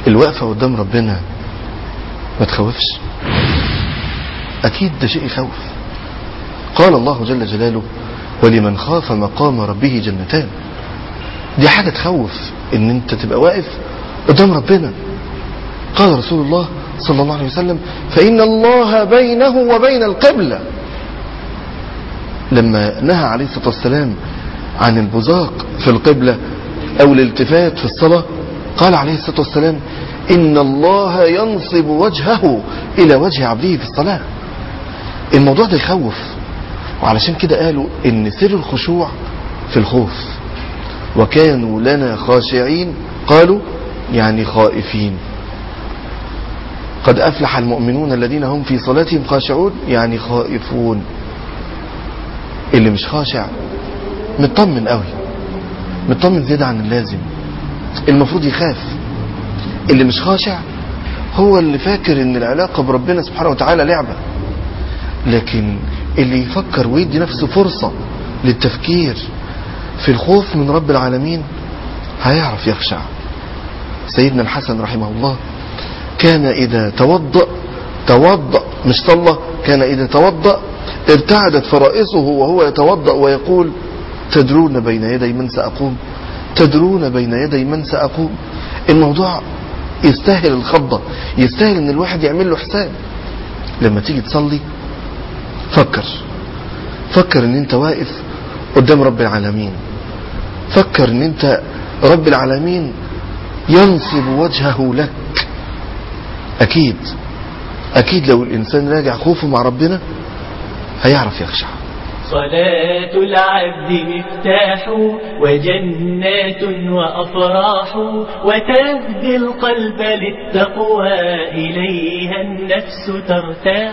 الوقفة قدام ربنا ما تخوفش أكيد ده شيء يخوف قال الله جل جلاله ولمن خاف مقام ربه جنتان دي حاجة تخوف ان انت تبقى واقف قدام ربنا قال رسول الله صلى الله عليه وسلم فإن الله بينه وبين القبلة لما نهى عليه الصلاة والسلام عن البزاق في القبلة أو الالتفات في الصلاة قال عليه الصلاة والسلام إن الله ينصب وجهه إلى وجه عبده في الصلاة الموضوع ده يخوف وعلشان كده قالوا إن سر الخشوع في الخوف وكانوا لنا خاشعين قالوا يعني خائفين قد أفلح المؤمنون الذين هم في صلاتهم خاشعون يعني خائفون اللي مش خاشع مطمن قوي مطمن زيادة عن اللازم المفروض يخاف اللي مش خاشع هو اللي فاكر ان العلاقة بربنا سبحانه وتعالى لعبة لكن اللي يفكر ويدي نفسه فرصة للتفكير في الخوف من رب العالمين هيعرف يخشع سيدنا الحسن رحمه الله كان إذا توضأ توضأ مش صلى كان إذا توضأ ارتعدت فرائصه وهو يتوضأ ويقول تدرون بين يدي من سأقوم تدرون بين يدي من سأقوم الموضوع يستاهل الخضة يستاهل ان الواحد يعمل له حساب لما تيجي تصلي فكر فكر ان انت واقف قدام رب العالمين فكر ان انت رب العالمين ينصب وجهه لك اكيد اكيد لو الانسان راجع خوفه مع ربنا هيعرف يخشع صلاة العبد مفتاح وجنات وأفراح وتهدي القلب للتقوى إليها النفس ترتاح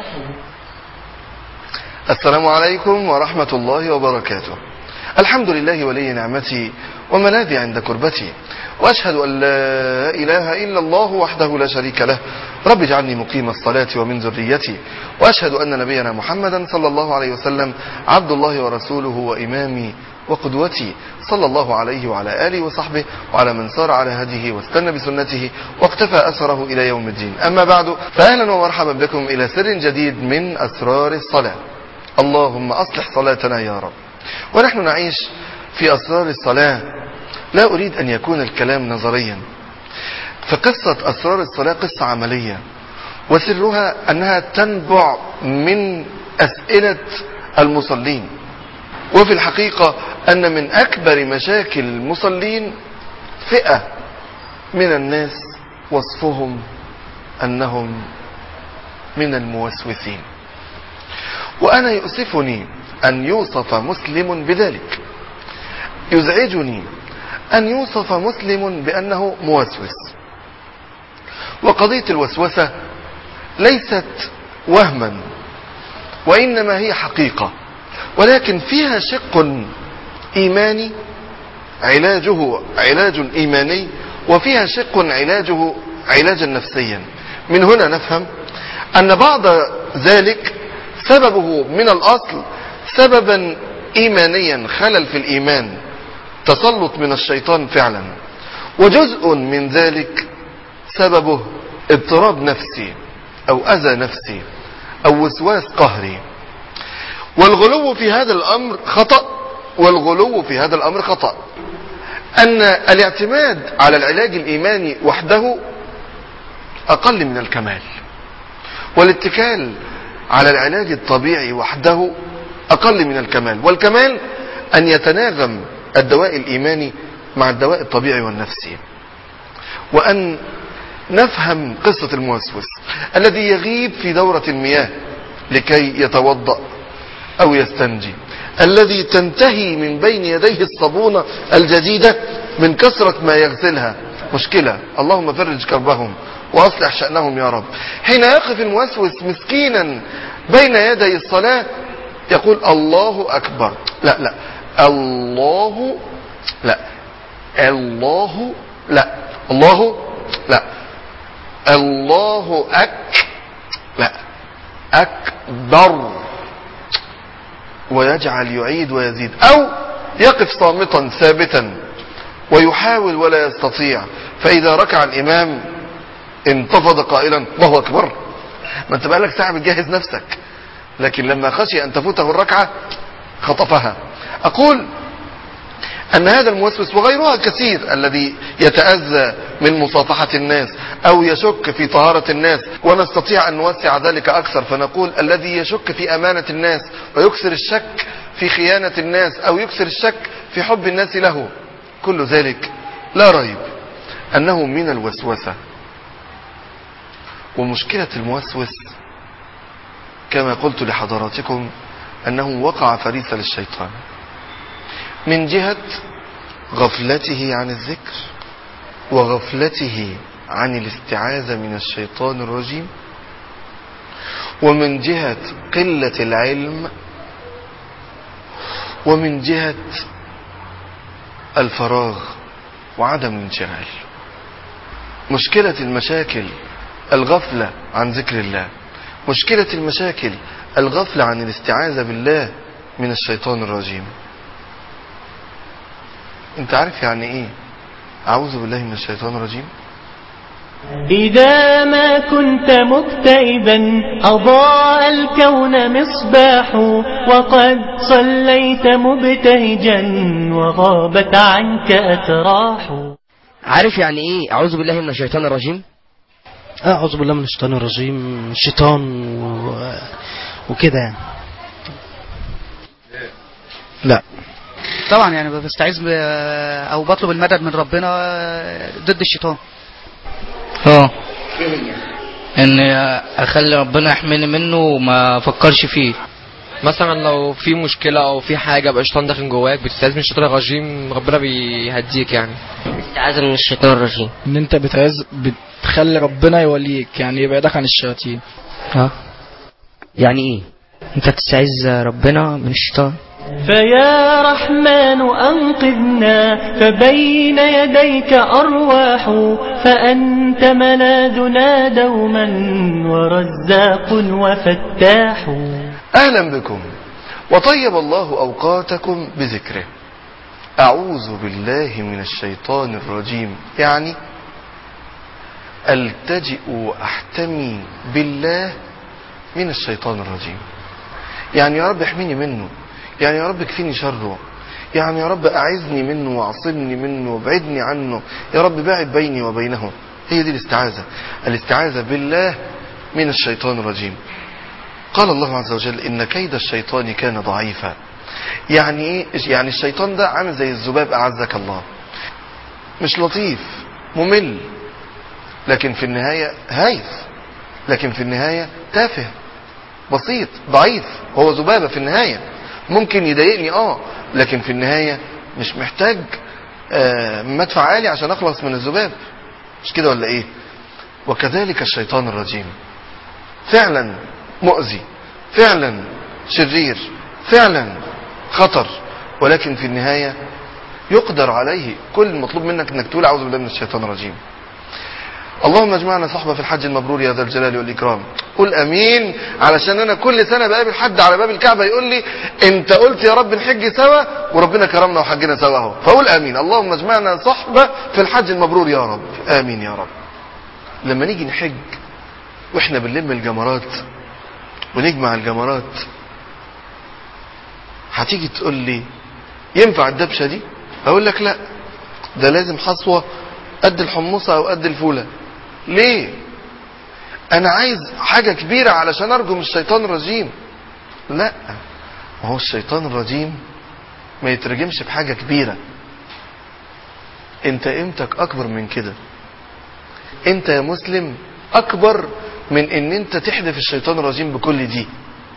السلام عليكم ورحمة الله وبركاته الحمد لله ولي نعمتي وملاذي عند كربتي وأشهد أن لا إله إلا الله وحده لا شريك له رب اجعلني مقيم الصلاة ومن ذريتي وأشهد أن نبينا محمدا صلى الله عليه وسلم عبد الله ورسوله وإمامي وقدوتي صلى الله عليه وعلى آله وصحبه وعلى من سار على هديه واستنى بسنته واقتفى أثره إلى يوم الدين أما بعد فأهلا ومرحبا بكم إلى سر جديد من أسرار الصلاة اللهم أصلح صلاتنا يا رب ونحن نعيش في أسرار الصلاة لا أريد أن يكون الكلام نظريا فقصة أسرار الصلاة قصة عملية وسرها أنها تنبع من أسئلة المصلين وفي الحقيقة أن من أكبر مشاكل المصلين فئة من الناس وصفهم أنهم من الموسوسين وأنا يؤسفني أن يوصف مسلم بذلك يزعجني أن يوصف مسلم بأنه موسوس وقضية الوسوسة ليست وهما وإنما هي حقيقة ولكن فيها شق إيماني علاجه علاج إيماني وفيها شق علاجه علاجا نفسيا من هنا نفهم أن بعض ذلك سببه من الأصل سببا إيمانيا خلل في الإيمان تسلط من الشيطان فعلا وجزء من ذلك سببه اضطراب نفسي أو أذى نفسي أو وسواس قهري والغلو في هذا الأمر خطأ والغلو في هذا الأمر خطأ أن الاعتماد على العلاج الإيماني وحده أقل من الكمال والاتكال على العلاج الطبيعي وحده أقل من الكمال والكمال أن يتناغم الدواء الإيماني مع الدواء الطبيعي والنفسي وأن نفهم قصة الموسوس الذي يغيب في دورة المياه لكي يتوضأ أو يستنجي الذي تنتهي من بين يديه الصابونة الجديدة من كثرة ما يغسلها مشكلة اللهم فرج كربهم وأصلح شأنهم يا رب حين يقف الموسوس مسكينا بين يدي الصلاة يقول الله أكبر لا لا الله لا الله لا الله لا الله أك لا أكبر ويجعل يعيد ويزيد أو يقف صامتا ثابتا ويحاول ولا يستطيع فإذا ركع الإمام انتفض قائلا الله اكبر ما انت بقالك ساعه بتجهز نفسك لكن لما خشي ان تفوته الركعه خطفها اقول أن هذا الموسوس وغيرها كثير الذي يتأذى من مصافحة الناس أو يشك في طهارة الناس ونستطيع أن نوسع ذلك أكثر فنقول الذي يشك في أمانة الناس ويكثر الشك في خيانة الناس أو يكثر الشك في حب الناس له كل ذلك لا ريب أنه من الوسوسة ومشكلة الموسوس كما قلت لحضراتكم أنه وقع فريسة للشيطان من جهة غفلته عن الذكر وغفلته عن الاستعاذة من الشيطان الرجيم ومن جهة قلة العلم ومن جهة الفراغ وعدم الانشغال مشكلة المشاكل الغفلة عن ذكر الله مشكلة المشاكل الغفلة عن الاستعاذة بالله من الشيطان الرجيم انت عارف يعني ايه اعوذ بالله من الشيطان الرجيم إذا ما كنت مكتئبا أضاء الكون مصباح وقد صليت مبتهجا وغابت عنك أتراح عارف يعني ايه اعوذ بالله من الشيطان الرجيم أعوذ بالله من الشيطان الرجيم الشيطان و... وكده يعني لا طبعا يعني بستعيذ ب- او بطلب المدد من ربنا ضد الشيطان اه ان اخلي ربنا يحميني منه وما افكرش فيه مثلا لو في مشكلة أو في حاجة بقى الشيطان داخل جواك بتستعيذ من الشيطان الرجيم ربنا بيهديك يعني استعاذة من الشيطان الرجيم ان انت بتعز بتخلي ربنا يوليك يعني يبعدك عن الشياطين ها يعني ايه انت تستعيذ ربنا من الشيطان فيا رحمن أنقذنا فبين يديك أرواح فأنت ملاذنا دوما ورزاق وفتاح اهلا بكم وطيب الله اوقاتكم بذكره اعوذ بالله من الشيطان الرجيم يعني التجئ واحتمي بالله من الشيطان الرجيم يعني يا رب احميني منه يعني يا رب اكفيني شره يعني يا رب اعزني منه واعصمني منه وابعدني عنه يا رب باعد بيني وبينه هي دي الاستعاذة الاستعاذة بالله من الشيطان الرجيم قال الله عز وجل إن كيد الشيطان كان ضعيفا يعني إيه؟ يعني الشيطان ده عامل زي الذباب أعزك الله مش لطيف ممل لكن في النهاية هايف لكن في النهاية تافه بسيط ضعيف هو ذبابة في النهاية ممكن يضايقني اه لكن في النهاية مش محتاج آه مدفع عالي عشان اخلص من الذباب مش كده ولا ايه وكذلك الشيطان الرجيم فعلا مؤذي فعلا شرير فعلا خطر ولكن في النهاية يقدر عليه كل المطلوب منك انك تقول اعوذ بالله من الشيطان الرجيم اللهم اجمعنا صحبة في الحج المبرور يا ذا الجلال والإكرام قل أمين علشان أنا كل سنة بقابل حد على باب الكعبة يقول لي أنت قلت يا رب نحج سوا وربنا كرمنا وحجنا سوا اهو فقول أمين اللهم اجمعنا صحبة في الحج المبرور يا رب آمين يا رب لما نيجي نحج وإحنا بنلم الجمرات ونجمع الجمرات هتيجي تقول لي ينفع الدبشة دي أقول لك لا ده لازم حصوة قد الحمصة أو قد الفولة ليه انا عايز حاجة كبيرة علشان ارجو من الشيطان الرجيم لا ما هو الشيطان الرجيم ما يترجمش بحاجة كبيرة انت قيمتك اكبر من كده انت يا مسلم اكبر من ان انت تحدف الشيطان الرجيم بكل دي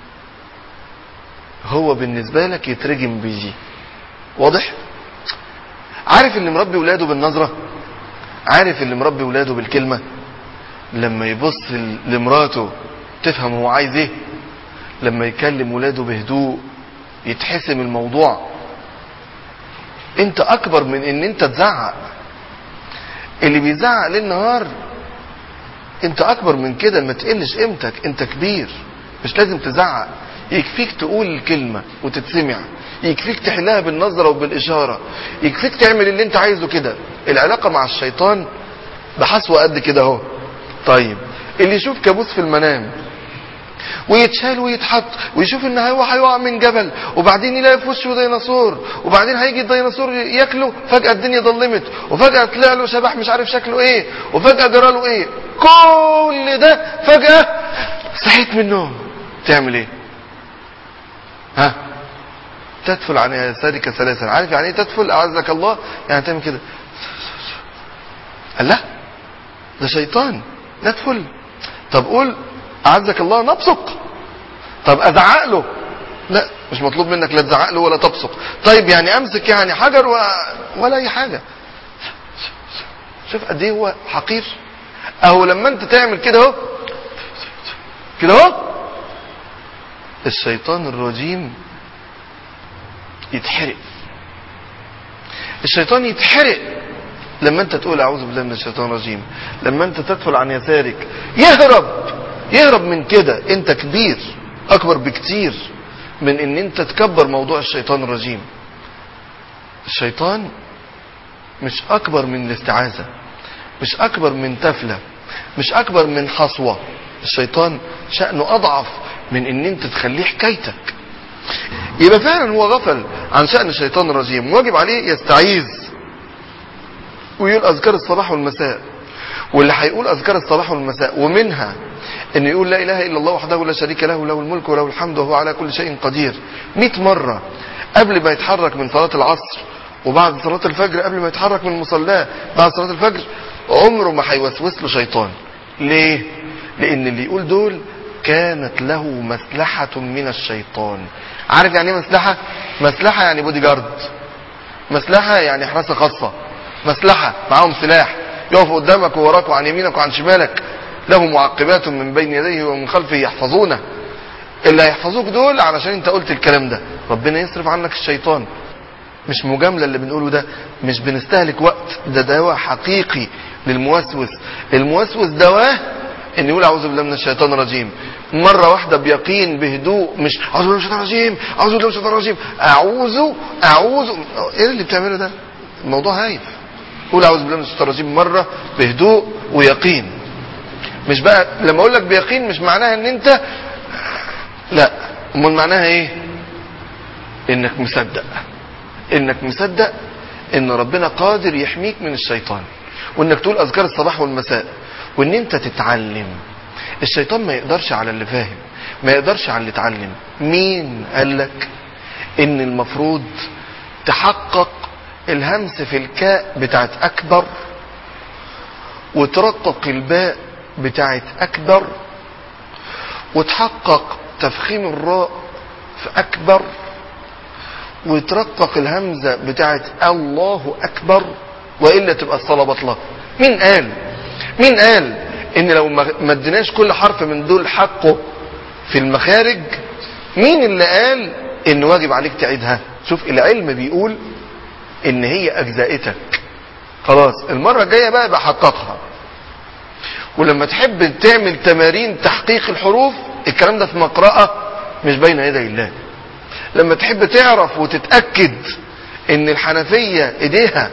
هو بالنسبة لك يترجم بيجي واضح عارف اللي مربي ولاده بالنظرة عارف اللي مربي ولاده بالكلمة لما يبص لمراته تفهم هو عايز ايه لما يكلم ولاده بهدوء يتحسم الموضوع انت اكبر من ان انت تزعق اللي بيزعق ليل نهار انت اكبر من كده ما تقلش قيمتك انت كبير مش لازم تزعق يكفيك تقول الكلمة وتتسمع يكفيك تحلها بالنظرة وبالإشارة يكفيك تعمل اللي انت عايزه كده العلاقة مع الشيطان بحسوة قد كده اهو طيب اللي يشوف كابوس في المنام ويتشال ويتحط ويشوف ان هو هيقع من جبل وبعدين يلاقي في وشه ديناصور وبعدين هيجي الديناصور ياكله فجأة الدنيا ضلمت وفجأة طلع له شبح مش عارف شكله ايه وفجأة جرى له ايه كل ده فجأة صحيت من النوم تعمل ايه ها تدفل عن يسارك ثلاثا عارف يعني ايه تدفل اعزك الله يعني تعمل كده قال لا ده شيطان ندفل طب قول اعزك الله نبصق طب ازعق له لا مش مطلوب منك لا تزعق له ولا تبصق طيب يعني امسك يعني حجر و... ولا اي حاجه شوف قد ايه هو حقير اهو لما انت تعمل كده اهو كده اهو الشيطان الرجيم يتحرق الشيطان يتحرق لما انت تقول اعوذ بالله من الشيطان الرجيم لما انت تدخل عن يسارك يهرب يهرب من كده انت كبير اكبر بكتير من ان انت تكبر موضوع الشيطان الرجيم الشيطان مش اكبر من الاستعاذة مش اكبر من تفلة مش اكبر من حصوة الشيطان شأنه اضعف من ان انت تخليه حكايتك يبقى فعلا هو غفل عن شأن الشيطان الرجيم واجب عليه يستعيذ ويقول اذكار الصباح والمساء واللي هيقول اذكار الصباح والمساء ومنها ان يقول لا اله الا الله وحده لا شريك له له الملك وله الحمد وهو على كل شيء قدير 100 مرة قبل ما يتحرك من صلاة العصر وبعد صلاة الفجر قبل ما يتحرك من المصلاه بعد صلاة الفجر عمره ما هيوسوس له شيطان ليه لان اللي يقول دول كانت له مسلحة من الشيطان عارف يعني ايه مسلحة مسلحة يعني بودي جارد مسلحة يعني حراسة خاصة مسلحة معاهم سلاح يقف قدامك ووراك وعن يمينك وعن شمالك له معقبات من بين يديه ومن خلفه يحفظونه اللي هيحفظوك دول علشان انت قلت الكلام ده ربنا يصرف عنك الشيطان مش مجاملة اللي بنقوله ده مش بنستهلك وقت ده دواء حقيقي للموسوس الموسوس دواه ان يقول اعوذ بالله من الشيطان الرجيم مرة واحدة بيقين بهدوء مش اعوذ بالله من الشيطان الرجيم اعوذ بالله من الشيطان الرجيم اعوذ اعوذ ايه اللي بتعمله ده الموضوع هايف قول اعوذ بالله من الشيطان الرجيم مرة بهدوء ويقين مش بقى لما اقول لك بيقين مش معناها ان انت لا امال معناها ايه انك مصدق انك مصدق ان ربنا قادر يحميك من الشيطان وانك تقول اذكار الصباح والمساء وان انت تتعلم الشيطان ما يقدرش على اللي فاهم ما يقدرش على اللي اتعلم مين قال لك ان المفروض تحقق الهمس في الكاء بتاعت اكبر وترقق الباء بتاعت اكبر وتحقق تفخيم الراء في اكبر وترقق الهمزة بتاعت الله اكبر وإلا تبقى الصلاة بطلة مين قال مين قال ان لو ما اديناش كل حرف من دول حقه في المخارج مين اللي قال ان واجب عليك تعيدها شوف العلم بيقول ان هي اجزائتك خلاص المرة الجاية بقى بحققها ولما تحب تعمل تمارين تحقيق الحروف الكلام ده في مقرأة مش بين يدي الله لما تحب تعرف وتتأكد ان الحنفية ايديها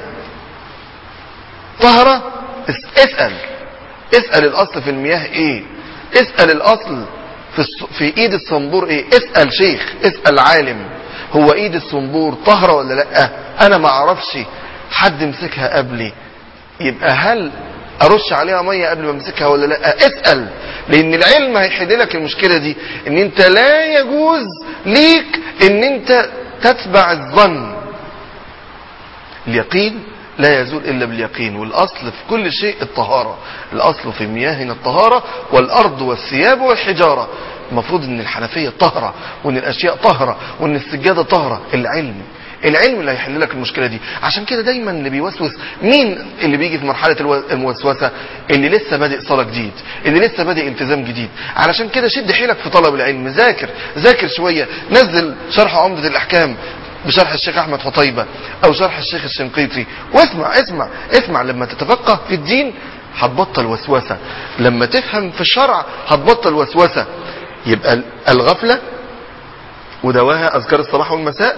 طهرة اسأل اسأل الاصل في المياه ايه اسأل الاصل في, الص... في ايد الصنبور ايه اسأل شيخ اسأل عالم هو ايد الصنبور طهرة ولا لا انا ما اعرفش حد مسكها قبلي يبقى هل ارش عليها مية قبل ما امسكها ولا لا اسأل لان العلم هيحل لك المشكلة دي ان انت لا يجوز ليك ان انت تتبع الظن اليقين لا يزول الا باليقين والاصل في كل شيء الطهارة الاصل في مياهنا الطهارة والارض والثياب والحجارة المفروض ان الحنفية طهرة وان الاشياء طهرة وان السجادة طهرة العلم العلم اللي هيحل لك المشكله دي عشان كده دايما اللي بيوسوس مين اللي بيجي في مرحله الموسوسه اللي لسه بادئ صلاه جديد اللي لسه بادئ التزام جديد علشان كده شد حيلك في طلب العلم ذاكر ذاكر شويه نزل شرح عمده الاحكام بشرح الشيخ احمد حطيبه او شرح الشيخ الشنقيطي واسمع اسمع اسمع لما تتفقه في الدين هتبطل وسوسه لما تفهم في الشرع هتبطل وسوسه يبقى الغفله ودواها اذكار الصباح والمساء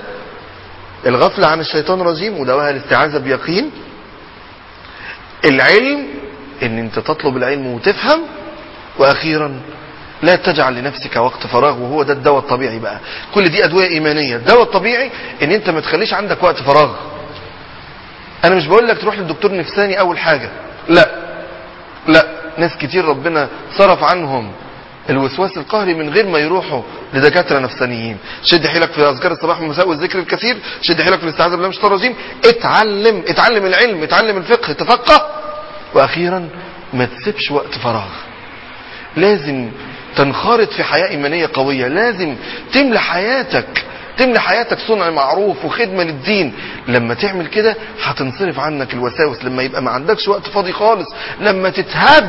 الغفلة عن الشيطان الرجيم ودواها الاستعاذة بيقين العلم ان انت تطلب العلم وتفهم واخيرا لا تجعل لنفسك وقت فراغ وهو ده الدواء الطبيعي بقى كل دي ادويه ايمانيه الدواء الطبيعي ان انت ما تخليش عندك وقت فراغ انا مش بقول لك تروح للدكتور نفساني اول حاجه لا لا ناس كتير ربنا صرف عنهم الوسواس القهري من غير ما يروحوا لدكاتره نفسانيين شد حيلك في اذكار الصباح والمساء والذكر الكثير شد حيلك في الاستعاذه بالله من الشيطان الرجيم اتعلم اتعلم العلم اتعلم الفقه تفقه واخيرا ما تسيبش وقت فراغ لازم تنخرط في حياه ايمانيه قويه لازم تملى حياتك تملى حياتك صنع معروف وخدمه للدين لما تعمل كده هتنصرف عنك الوساوس لما يبقى ما عندكش وقت فاضي خالص لما تتهد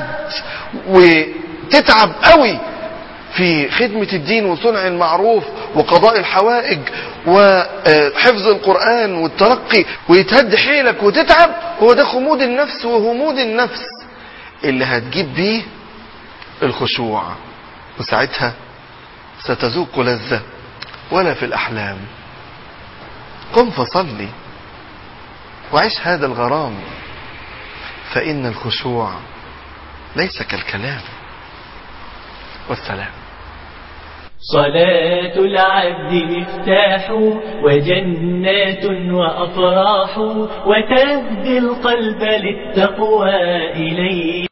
وتتعب قوي في خدمة الدين وصنع المعروف وقضاء الحوائج وحفظ القرآن والترقي ويتهد حيلك وتتعب هو ده خمود النفس وهمود النفس اللي هتجيب بيه الخشوع وساعتها ستذوق لذة ولا في الأحلام قم فصلي وعيش هذا الغرام فإن الخشوع ليس كالكلام والسلام صلاة العبد مفتاح وجنات وأفراح وتهدي القلب للتقوى إليه